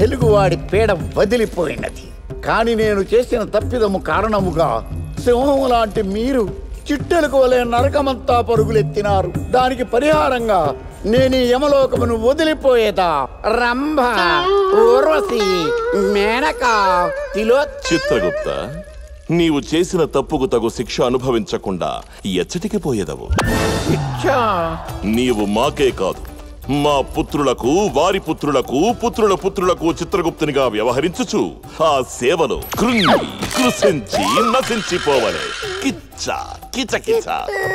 తెలుగువాడి పేడ వదిలిపోయినది కానీ నేను చేసిన తప్పిదము కారణముగా సింహం లాంటి మీరు చిట్టెలకు వలె నరకమంతా పరుగులెత్తినారు దానికి పరిహారంగా నేను ఈ యమలోకమును వదిలిపోయేదా రంభ ఊర్వశి మేనక తిలో చిత్రగుప్త నీవు చేసిన తప్పుకు తగు శిక్ష అనుభవించకుండా ఎచ్చటికి పోయేదవు ఇచ్చా నీవు మాకే కాదు మా పుత్రులకు వారి పుత్రులకు పుత్రుల పుత్రులకు చిత్రగుప్తునిగా వ్యవహరించుచు ఆ సేవలో కృంగి కృషించి నశించిపోవలే కిచ్చ కిచ కిచ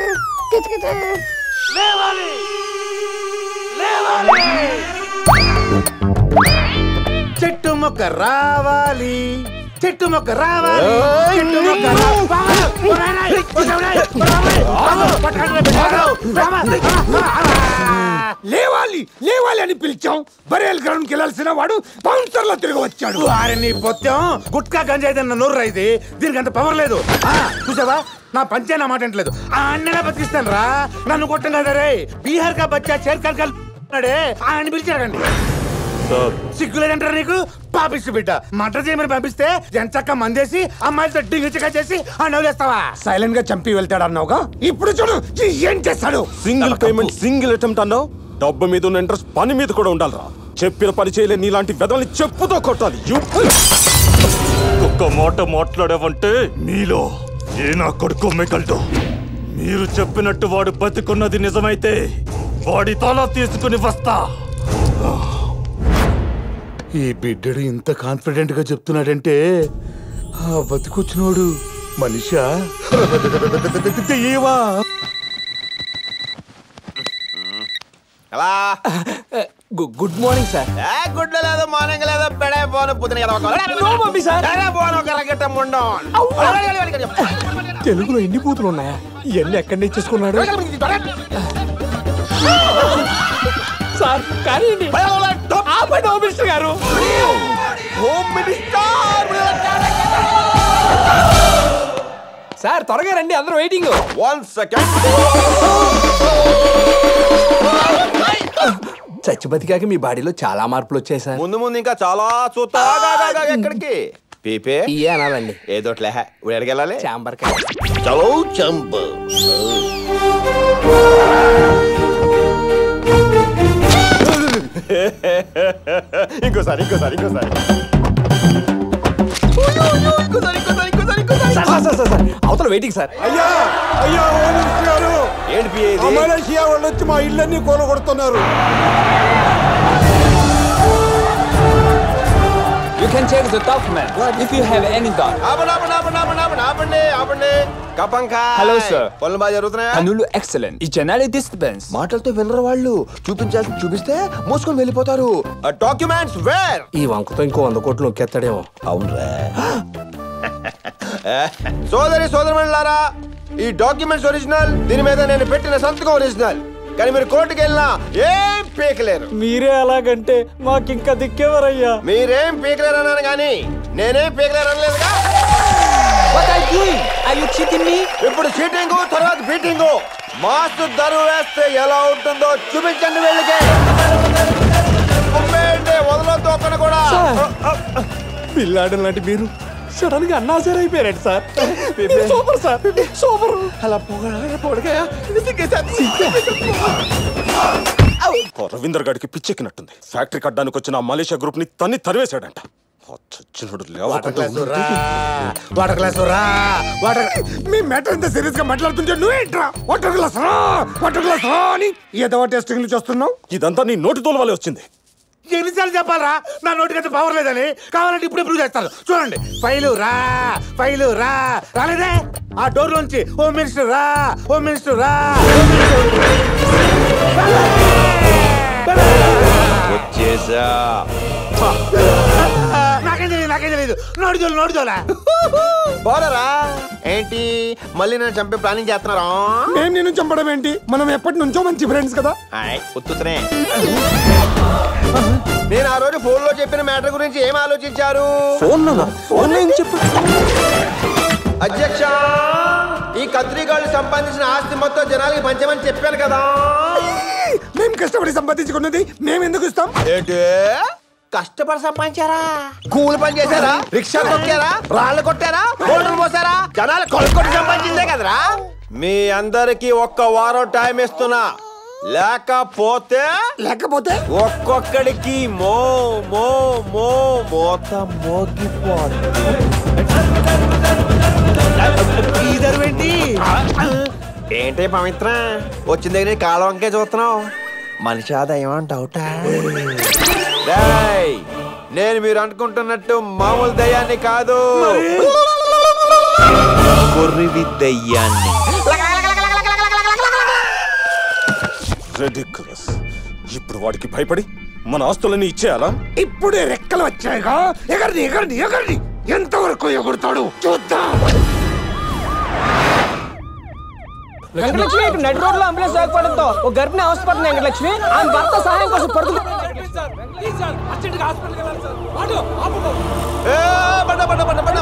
చెట్టు మొక్క రావాలి చెట్టు మొక్క రావాలి చెట్టు మొక్క లేవాలి లేవాలి అని పిలిచాం బరేల్ గ్రౌండ్ కి వెళ్ళాల్సిన వాడు బౌన్సర్ లో తిరిగి వచ్చాడు వారిని పొత్తం గుట్కా గంజాయి తిన్న నోరు ఇది దీనికి అంత పవర్ లేదు ఆ, చూసావా నా పంచే నా మాట అంటలేదు ఆ అన్నలా బతికిస్తాను రా నన్ను కొట్టం కదా రే బీహార్ కా బచ్చా చేర్కల్ కల్ ఆయన పిలిచాడండి సిగ్గులేదంటారా నీకు పాపిస్తు బిడ్డ మటర్ చేయమని పంపిస్తే ఎంచక్క మందేసి అమ్మాయిలతో డింగిచగా చేసి ఆ నవ్వులేస్తావా సైలెంట్ గా చంపి వెళ్తాడు అన్నావుగా ఇప్పుడు చూడు ఏం చేస్తాడు సింగిల్ పేమెంట్ సింగిల్ అటెంప్ట్ అన్నావు డబ్బు మీద ఉన్న ఇంట్రెస్ట్ పని మీద కూడా ఉండాలిరా చెప్పిన పని చేయలేని నీలాంటి వెదల్ని చెప్పుతో కొట్టాలి You- ఒక్క మాట మాట్లాడావంటే మీలో ఏ నా కొడుకు మిగలడు మీరు చెప్పినట్టు వాడు బతికున్నది నిజమైతే వాడి తల తీసుకుని వస్తా ఈ బిడ్డడు ఇంత కాన్ఫిడెంట్ గా చెప్తున్నాడంటే ఆ బతికొచ్చినోడు మనిషా దెయ్యమా? ఎలా గుడ్ మార్నింగ్ సార్ ఏ గుడ్లు లేదు మార్నింగ్ లేదు పెడే పోను పుదిన No, mummy, sir. పోను కరగట్ట ముండం తెలుగులో ఎన్ని బూతులు ఉన్నాయా ఇవన్నీ ఎక్కడి నుంచి చేసుకున్నాడు సార్ కానీ ఆపండి హోమ్ మినిస్టర్ గారు హోమ్ మినిస్టర్ సార్ త్వరగా రండి అందరూ వెయిటింగ్ వన్ సెకండ్ చచ్చి బతికాక మీ బాడీలో చాలా మార్పులు వచ్చాయి సార్ ముందు ముందు ఇంకా చాలా చూస్తా ఆగు, ఆగు, ఆగు, ఎక్కడికి పీపే ఇయ్యే అనాలండి ఏదోట్లే ఇప్పుడు ఎక్కడికి వెళ్ళాలి చాంబర్ చలో చంప ఇంకోసారి ఇంకోసారి ఇంకోసారి సార్ సార్ సార్ సార్ అవతల వెయిటింగ్ సార్ అయ్యా అయ్యా హోమ్ మినిస్టర్ గారు ఏంటి పిఏ ఆ మలేషియా వాళ్ళు వచ్చి మా ఇళ్ళన్నీ కూలగొడుతున్నారు you can check the document if you have any doubt ఆపండి ఆపండి ఆపండి ఆపండి ఆపండి ఆపండి ఆపండి కపంకా Hello, sir. పనులు బాగా జరుగుతున్నాయా కనులు ఎక్సలెంట్ ఈ జనాలి డిస్టర్బెన్స్ మాటలతో వినరు వాళ్ళు చూపించాల్సి చూపిస్తే మోసుకొని వెళ్ళిపోతారు డాక్యుమెంట్స్ వేర్ ఈ వంకతో ఇంకో వంద కోట్లు నొక్కేస్తాడేమో అవునరా సోదరి సోదరులారా ఈ డాక్యుమెంట్స్ ఒరిజినల్ దీని మీద నేను పెట్టిన సంతకం ఒరిజినల్ కానీ మీరు కోర్టుకి వెళ్ళినా ఏం పీకలేరు మీరే అలాగంటే మాకింకా దిక్కేవరయ్యా మీరేం పీకలేరు అన్నాను కానీ నేనేం పీకలేరు అనలేదుగా What are you doing? Are you cheating me? ఇప్పుడు చీటింగ్ తర్వాత బీటింగ్ మాస్తు దరువు వేస్తే ఎలా ఉంటుందో చూపించండి వీళ్ళకి ఉమ్మేయండి, వదలొద్దు ఒక్కను కూడా పిల్లాడు లాంటి మీరు సడన్ గా అన్నాసర్ అయిపోయారండి సార్ సూపర్ సార్ సూపర్ అలా పొగ పొగగా రవీందర్ గారికి పిచ్చెక్కినట్టుంది ఫ్యాక్టరీ కట్టడానికి వచ్చిన ఆ మలేషియా గ్రూప్ ని తన్ని తరివేశాడంట ఆ చచ్చినోడు వాటర్ లేవకుండా గ్లాసు రా వాటర్ గ్లాసు రా వాటర్ మీ మ్యాటర్ ఎంత సీరియస్ గా మాట్లాడుతుంటే నువ్వేంట్రా వాటర్ గ్లాస్ రా వాటర్ గ్లాస్ రా అని ఏదో టెస్టింగ్ నుంచి వస్తున్నావు ఇదంతా నీ నోటి తోలవాలే వచ్చింది ఎన్నిసార్లు చెప్పాలరా నా నోటికైతే పవర్ లేదని కావాలంటే ఇప్పుడే ప్రూవ్ చేస్తాను చూడండి ఫైలు రా ఫైలు రా రాలేదే ఆ డోర్ లోంచి హోమ్ మినిస్టర్ రా హోమ్ మినిస్టర్ రా వచ్చేసా నాకేం తెలియదు నాకేం తెలియదు నోడు చోలు నోడు చోలా పోలరా ఏంటి మళ్ళీ నేను చంపే ప్లానింగ్ చేస్తున్నారా నేను నిన్ను చంపడం ఏంటి మనం ఎప్పటి నుంచో మంచి ఫ్రెండ్స్ కదా హాయ్ ఉత్తుతనే నేను ఆ రోజు ఫోన్ లో చెప్పిన మ్యాటర్ గురించి ఏం ఆలోచించారు ఫోన్ ఫోన్ ఏం చెప్పు అధ్యక్ష ఈ కత్రిగాళ్ళు సంపాదించిన ఆస్తి మొత్తం జనాలకి పంచమని చెప్పాను కదా మేము కష్టపడి సంపాదించుకున్నది మేము ఎందుకు ఇస్తాం ఏంటి కష్టపడి సంపాదించారా కూలి పని చేశారా రిక్షా తొక్కారా రాళ్ళు కొట్టారా బోర్డులు పోసారా జనాలు కొనుక్కొని సంపాదించిందే కదరా మీ అందరికి ఒక్క వారం టైం ఇస్తున్నా లేకపోతే లేకపోతే ఒక్కొక్కడికి మో మో మో మోత మోగిపోతుంది ఏంటి పవిత్ర వచ్చిన దగ్గర కాలం వంకే చూస్తున్నావు మనిషి ఆదాయం డౌటా డేయ్, నేను మీరు అనుకుంటున్నట్టు మామూలు దయ్యాన్ని కాదు కొర్రివి దయ్యాన్ని Ridiculous. ఇప్పుడు వాడికి భయపడి మన ఆస్తులన్నీ ఇచ్చేయాలా ఇప్పుడే రెక్కలు వచ్చాయిగా ఎగరని ఎగరని ఎగరని ఎంతవరకు ఎగురుతాడు చూద్దాం వెంకటలక్ష్మి ఇక్కడ నడి రోడ్లో అంబులెన్స్ ఆగిపోవడంతో ఒక గర్భిణి అవసరపడుతుంది వెంకటలక్ష్మి ఆమె భర్త సహాయం కోసం పడుతుంది ఏ, బండ, బండ, బండ, బండ.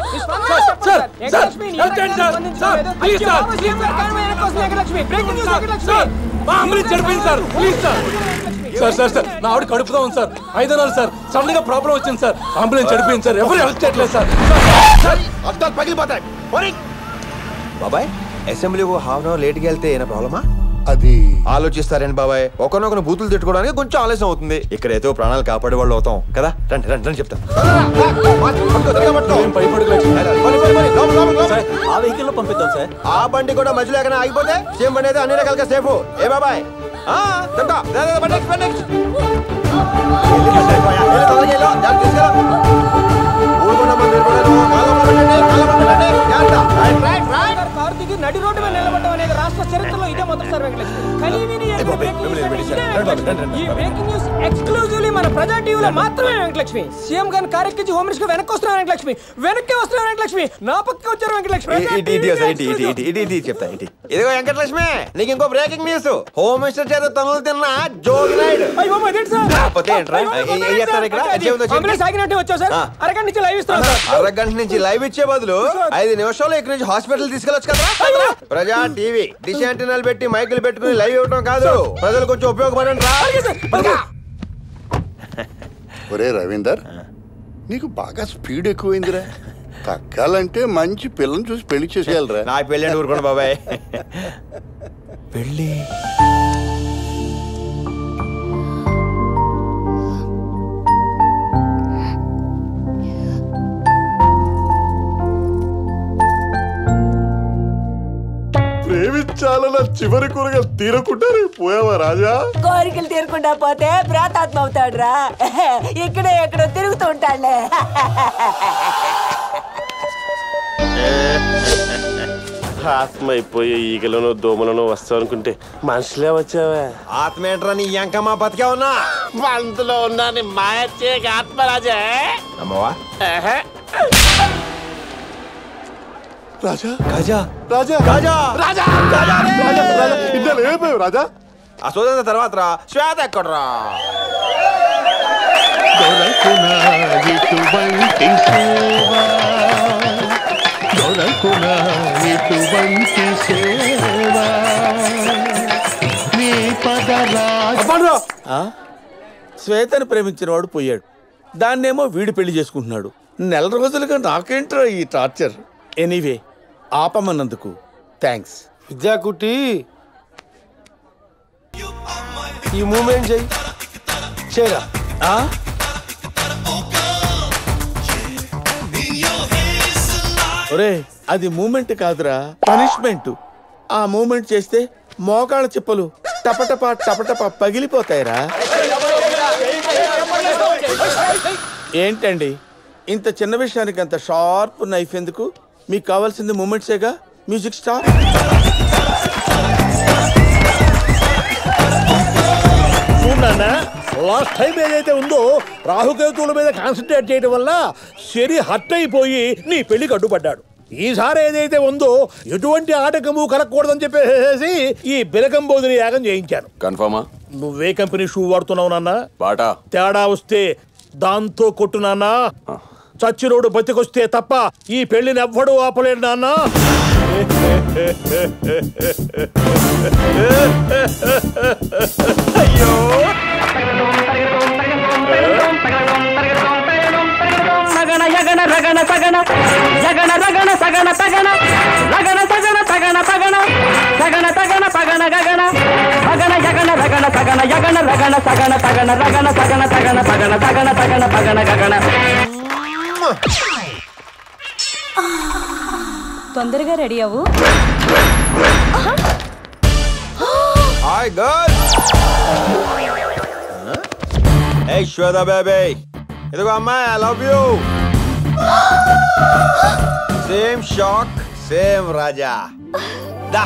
సార్ సార్ సార్ నా ఆవిడ కడుపుతా ఉంది సార్ ఐదు నెలలు సార్ సడన్ గా ప్రాబ్లం వచ్చింది సార్ అంబులెన్స్ చడిపోయింది సార్ ఎవరు హెల్ప్ చేయట్లేదు సార్ అద్దాలు పగిలిపోతాయి పోనీ. బాబాయ్ అసెంబ్లీకి హాఫ్ అన్ అవర్ లేట్కి వెళ్తే ఏమైనా ప్రాబ్లమా అది ఆలోచిస్తారండి బాబాయ్ ఒకరినొకరు బూతులు తిట్టుకోవడానికి కొంచెం ఆలస్యం అవుతుంది ఇక్కడైతే ప్రాణాలు కాపాడే వాళ్ళు అవుతాం కదా రండి రండి రండి చెప్తాను ఏం భయపడకు లక్ష్మి. ఆ వెహికల్ లో పంపిద్దాం సార్ ఆ బండి కూడా మధ్యలో ఎక్కడ ఆగిపోతే సేమ్ బండి అయితే అన్ని రకాలుగా సేఫ్ ఏ బాబాయ్ ఆ, చెప్తా. రా, రా, బండి ఎక్కు, బండి ఎక్కు. వెళ్ళు, బండి అయిపోయా. వెళ్ళు, తొందరగా వెళ్ళు. జాగ్రత్త తీసుకెళ్ళు. ఊరుకోండమ్మా, మీరు కూడా వెళ్ళు. కాళ్ళ మీద పెట్టండి, కాళ్ళ మీద పెట్టండి. జాగ్రత్త. Right, right, right. కారు దిగి నడి రోడ్డు మీద నిలబడడం అనేది రాష్ట్ర చరిత్రలో ఇదే మొదటిసారి వెంకటలక్ష్మి కానీ విని ఎక్కడ బాబాయ్, breaking మిమ్మల్ని news నిలబెట్టారు. అంటే ఇదే వెంకటలక్ష్మి. ఈ బ్రేకింగ్ న్యూస్ ఎక్స్క్లూజివ్లీ మన ప్రజా టీవీలో మాత్రమే వెంకటలక్ష్మి సీఎం గారిని కారెక్కించి హోమ్ మినిస్టర్ వెనక్కి వస్తున్నారు వెంకటలక్ష్మి వెనక్కి వస్తున్నారు వెంకటలక్ష్మి నా పక్కకి వచ్చారు వెంకటలక్ష్మి ఇ- ఇటు ఇటు వస్తా, ఇటు ఇటు ఇటు ఇటు ఇటు చెప్తా ఇటు ఇదిగో వెంకటలక్ష్మి నీకు ఇంకో బ్రేకింగ్ న్యూస్ హోమ్ మినిస్టర్ చేత తనులు తిన్న జోగి నాయుడు అయ్యో బాబు, అదేంటి సార్? కాకపోతే ఏంట్రా? అయ్యో బాబు, ఏం అదేంటి చేస్తారు ఇక్కడ? సార్? ఏం చేస్తుందో చెప్పు. అంబులెన్స్ ఆగినట్టే వచ్చావు సార్ ఆ. అరగంట నుంచి లైవ్ ఇస్తున్నాం సార్ అరగంట నుంచి లైవ్ ఇచ్చే బదులు ఐదు నిమిషాలు ఇక్కడ నుంచి హాస్పిటల్ తీసుకెళ్ళొచ్చు కదా ప్రజా టీవీ డిష్ యాంటీనాలు పెట్టి మైకులు పెట్టుకుని లైవ్ ఇవ్వడం కాదు ప్రజలు కొంచెం ఉపయోగపడండి రా ఒరే రవీందర్ నీకు బాగా స్పీడ్ ఎక్కువైందిరా తగ్గాలంటే మంచి పిల్లని చూసి పెళ్లి చేసేయాలరా నా పెళ్ళి అంటే ఊరుకోండి బాబాయ్ పెళ్ళి ప్రేమించాలన్న చివరి కూరగా తీరకుండా పోయావా రాజా కోరికలు తీరకుండా పోతే ప్రేతాత్మ అవుతాడురా ఇక్కడే ఎక్కడో తిరుగుతూ ఉంటాడులే ఆత్మ అయిపోయే ఈగలను దోమలను వస్తావు అనుకుంటే మనుషులే వచ్చావా ఆత్మ ఏంట్రా నీ ఎంకమ్మా బతికే ఉన్నా అందులో ఉన్నాను మాయచ్చే ఆత్మరాజా అమ్మవా రాజా గజా రాజా గజా రాజా ఇద్దరు ఏమైపోయావు రాజా ఆ సోదర తర్వాత రా శ్వేత ఎక్కడరా ఎటువంటి సేవ దొరకునా ఎటువంటి సేవ నీ పదరా శ్వేతను ప్రేమించిన వాడు పోయాడు దాన్నేమో వీడు పెళ్లి చేసుకుంటున్నాడు నెల రోజులుగా నాకేంట్రా ఈ టార్చర్ ఎనీవే ఆపమన్నందుకు థ్యాంక్స్ విద్యాకుట్టి ఈ మూమెంట్ చెయ్యి చేయరా ఒరే అది మూమెంట్ కాదురా పనిష్మెంట్ ఆ మూమెంట్ చేస్తే మోకాళ్ళ చిప్పలు టపటప టపటప పగిలిపోతాయిరా ఏంటండి ఇంత చిన్న విషయానికి అంత షార్ప్ నైఫ్ ఎందుకు మీకు కావాల్సింది మూమెంట్సేగా మ్యూజిక్ స్టార్ చూడన్నా లాస్ట్ టైం ఏదైతే ఉందో రాహుకేతువుల మీద కాన్సన్ట్రేట్ చేయడం వల్ల శరి హర్ట్ అయిపోయి నీ పెళ్లికి అడ్డుపడ్డాడు ఈసారి ఏదైతే ఉందో ఎటువంటి ఆటకము కలగకూడదని చెప్పేసి ఈ బిలకంబోదిని యాగం చేయించాను కన్ఫర్మా నువ్వే కంపెనీ షూ వాడుతున్నావు నాన్న బాటా తేడా వస్తే దాంతో కొట్టు నాన్న చచ్చిరోడు బతికొస్తే తప్ప ఈ పెళ్లిని ఎవ్వడూ ఆపలేడు నాన్న అయ్యో రగణ సగణ జగణ రగణ సగణ తగణ రగణ సగణ తగణ తగణ సగణ తగణ పగణ గగణ పగణ యగణ రగణ సగణ యగణ రగణ సగణ తగణ రగణ సగణ తగణ పగణ తగణ తగణ పగణ గగణ తొందరగా రెడీ అవ్వు హాయ్ గర్ల్ ఏ శ్వేత బేబీ ఇదిగో అమ్మాయి I love you same shock same Raja దా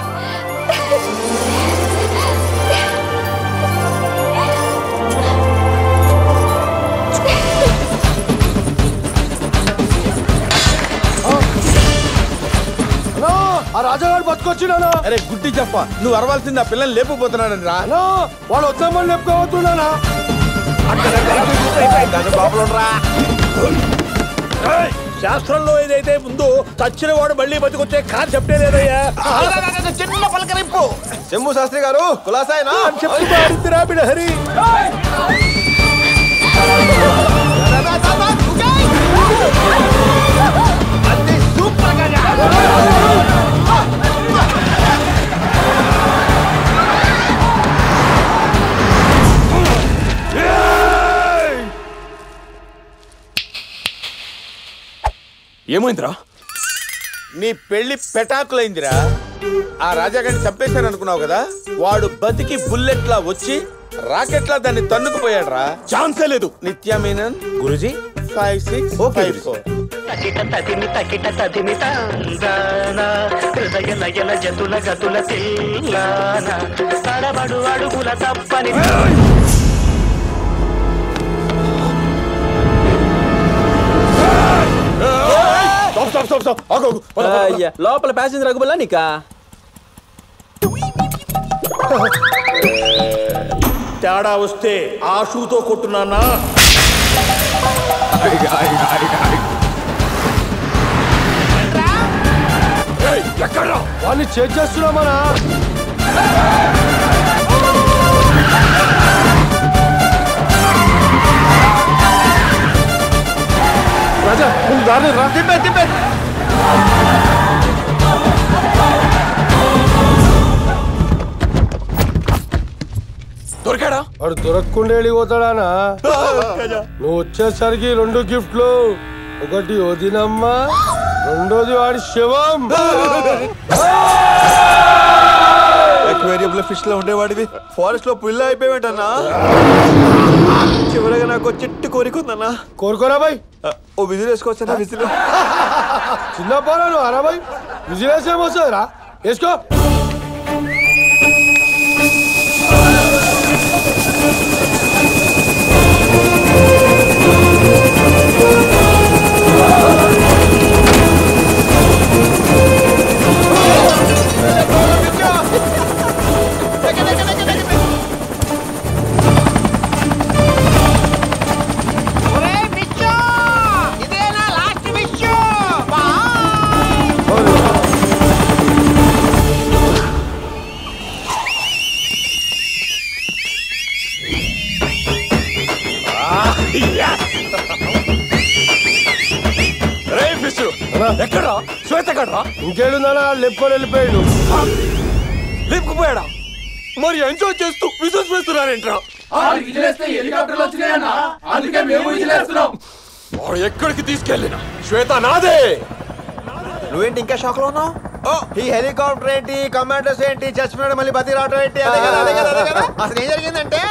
ఆ రాజాగారు బతుకొచ్చినానా అరే గుడ్డి చెప్ప నువ్వు అరవాల్సింది ఆ పిల్లల్ని లేపుపోతున్నాడని రా వాడు వచ్చామని లేపుకోబోతున్నానా శాస్త్రంలో ఏదైతే ఉందో చచ్చిన వాడు మళ్ళీ బతికొచ్చే కాన్సెప్టే లేదయ్యా చిన్న పలకరింపు శంభు శాస్త్రి గారు కులాసాయనా చెప్తున్నా బిడ్డ హరి ఏమైందిరా నీ పెళ్లి పెటాకులైందిరా ఆ రాజాగారిని చంపేశాను అనుకున్నావు కదా వాడు బతికి బుల్లెట్లా వచ్చి రాకెట్లా దాన్ని తన్నుకుపోయాడు రా ఛాన్సే లేదు నిత్యా మీనన్ గురుజీ ఫైవ్ సిక్స్ ఫైవ్ ఫోర్ తకిట తదిమి తకిట తదిమి తందాన హృదయ లయల జతుల గతుల తెల్లాన తడబడు అడుగుల తప్పని స్టాప్ స్టాప్ స్టాప్ స్టాప్ ఆగు ఆగు. పద, పద, పద. లోపల ప్యాసింజర్ అగుబల్లా నీకా తేడా వస్తే ఆ షూతో కొట్టున్నానా వాడిని చెక్ చేస్తున్నామనా రాజా ముందు దారిని రా తిప్పే తిప్పే దొరికాడా వాడు దొరకకుండా వెళ్ళిపోతాడానా నువ్వు వచ్చేసరికి రెండు గిఫ్ట్లు ఒకటి వదినమ్మ రెండోది వాడి శవం అక్వేరియం లో ఫిష్ లో ఉండేవాడివి ఫారెస్ట్ లో పుల్ల అయిపోయావటన్నా చివరగా నాకు ఒక చెట్టు కోరికుందన్నా కోరుకోరా బాయ్ ఓ విజిల్ వేసుకోవచ్చా విజిల్ చిన్న పోరా నువ్వు అరా బాయ్ విజిలేస్ ఏమొస్తుందిరా వేసుకో రే ఫిష్ ఎక్కడా శ్వేత ఎక్కడ్రా ఇంకేడుందనా లేపుకొని వెళ్ళిపోయాడు లేపుకుపోయాడా మరి ఎంజాయ్ చేస్తూ విజిల్స్ వేస్తున్నారేంట్రా వాడు ఎక్కడికి తీసుకెళ్ళినా శ్వేత నాదే నువ్వేంటి ఇంకా షాక్ లో ఉన్నావు ఓ ఈ హెలికాప్టర్ ఏంటి కమాండోస్ ఏంటి చచ్చిపోయాడు మళ్ళీ బతి రావడం ఏంటి అదే కదా అదే కదా అదే కదా అసలు ఏం జరిగిందంటే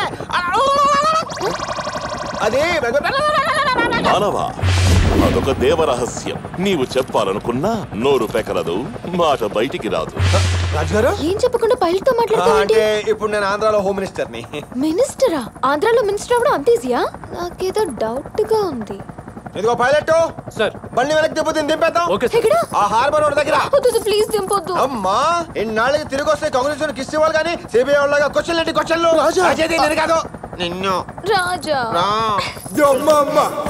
అది మానవా అదొక దేవరహస్యం నీవు చెప్పాలనుకున్నా నోరు పెకరదు మాట బయటికి రాదు రాజుగారు ఏం చెప్పకుండా పైలట్ తో ఆ, మాట్లాడతావేంటి అంటే ఇప్పుడు నేను ఆంధ్రాలో హోమ్ మినిస్టర్ని మినిస్టరా ఆంధ్రాలో మినిస్టర్ అవ్వడం అంత ఈజీయా నాకేదో డౌట్ గా ఉంది ఇదిగో పైలట్ సార్ బండి వెనక్కి దింపుతుంది దింపేద్దాం ఎక్కడ ఆ హార్బర్ రోడ్ దగ్గర వద్దు ప్లీజ్ దింపొద్దు అమ్మా ఇన్నాళ్ళకి తిరిగి వస్తే కాంగ్రెస్ కిస్ ఇవ్వాలి కానీ సిబిఐ వాళ్ళగా క్వశ్చన్ ఏంటి క్వశ్చన్లు రాజా. అజయ్ నేను కాదు నిన్ను రాజా రా అమ్మ అమ్మ